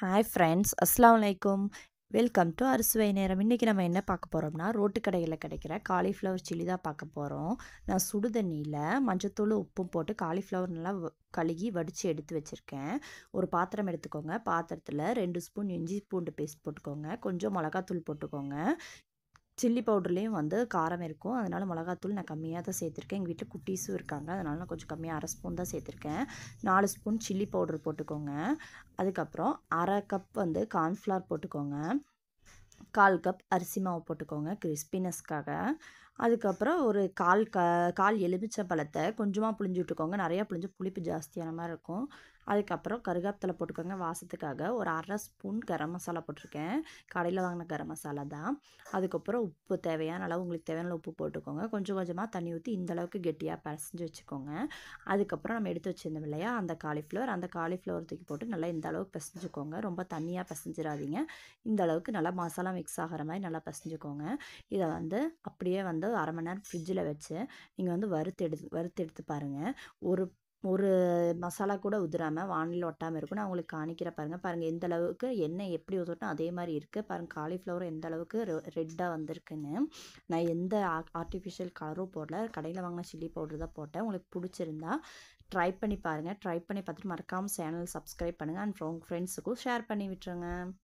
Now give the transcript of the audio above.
hi friends அஸ்ஸலாமு அலைக்கும் welcome to அறுசுவை நேரம் இன்றைக்கி நம்ம என்ன பார்க்க போகிறோம்னா ரோட்டு கடையில் கிடைக்கிற காலிஃப்ளவர் சில்லி தான் பார்க்க போகிறோம் நான் சுடு தண்ணியில் மஞ்சத்தூள் உப்பும் போட்டு காலிஃப்ளவர் நல்லா வ- கழுகி வடித்து எடுத்து வச்சுருக்கேன் ஒரு பாத்திரம் எடுத்துக்கோங்க பாத்திரத்தில் ரெண்டு ஸ்பூன் இஞ்சி பூண்டு பேஸ்ட் போட்டுக்கோங்க கொஞ்சம் மிளகாத்தூள் போட்டுக்கோங்க சில்லி பவுடர்லேயும் வந்து காரம் இருக்கும் அதனால் மிளகாத்தூள் நான் கம்மியாக தான் சேர்த்துருக்கேன் எங்கள் வீட்டில் குட்டீஸும் இருக்காங்க அதனால் நான் கொஞ்சம் கம்மியாக அரை ஸ்பூன் தான் சேர்த்துருக்கேன் நாலு ஸ்பூன் சில்லி பவுடர் போட்டுக்கோங்க அதுக்கப்புறம் அரை கப் வந்து கார்ன்ஃப்ளவர் போட்டுக்கோங்க கால் கப் அரிசி மாவு போட்டுக்கோங்க கிறிஸ்பினஸ்க்காக அதுக்கப்புறம் ஒரு கால் க கால் எலுமிச்சை பழத்தை கொஞ்சமாக புளிஞ்சு விட்டுக்கோங்க நிறையா புளிஞ்சு புளிப்பு ஜாஸ்தியான மாதிரி இருக்கும் அதுக்கப்புறம் கருகாப்பித்தலை போட்டுக்கோங்க வாசத்துக்காக ஒரு அரை ஸ்பூன் கரம் மசாலா போட்டிருக்கேன் கடையில் வாங்கின கரம் மசாலா தான் அதுக்கப்புறம் உப்பு தேவையான அளவு உங்களுக்கு தேவையான அளவு உப்பு போட்டுக்கோங்க கொஞ்சம் கொஞ்சமாக தண்ணி ஊற்றி இந்த அளவுக்கு கெட்டியாக பிசைஞ்சு வச்சுக்கோங்க அதுக்கப்புறம் நம்ம எடுத்து வச்சிருந்தோம் இல்லையா அந்த காலிஃப்ளவர் அந்த காலிஃப்ளவர் தூக்கி போட்டு நல்லா இந்த அளவுக்கு பிசைஞ்சுக்கோங்க ரொம்ப தண்ணியாக பிசைஞ்சிடாதீங்க இந்த அளவுக்கு நல்லா மசாலா மிக்ஸ் ஆகிற மாதிரி நல்லா பிசைஞ்சுக்கோங்க இதை வந்து அப்படியே வந்து அரை மணி நேரம் ஃப்ரிட்ஜில் வச்சு நீங்கள் வந்து வறுத்து எடுத்து வறுத்து எடுத்து பாருங்கள் ஒரு ஒரு மசாலா கூட உதிராமல் வானிலை ஒட்டாமல் இருக்கும் நான் உங்களுக்கு காணிக்கிற பாருங்கள் பாருங்கள் எந்த அளவுக்கு எண்ணெய் எப்படி ஊற்றட்டும் அதே மாதிரி இருக்குது பாருங்கள் காலிஃப்ளவர் எந்த அளவுக்கு ரெட்டாக வந்திருக்குன்னு நான் எந்த ஆர்டிஃபிஷியல் கலரும் போடல கடையில் வாங்கின சில்லி பவுடர் தான் போட்டேன் உங்களுக்கு பிடிச்சிருந்தா ட்ரை பண்ணி பாருங்கள் ட்ரை பண்ணி பார்த்துட்டு மறக்காமல் சேனல் சப்ஸ்கிரைப் பண்ணுங்கள் அண்ட் உங்கள் ஃப்ரெண்ட்ஸுக்கும் ஷேர் பண்ணி விட்டுருங்க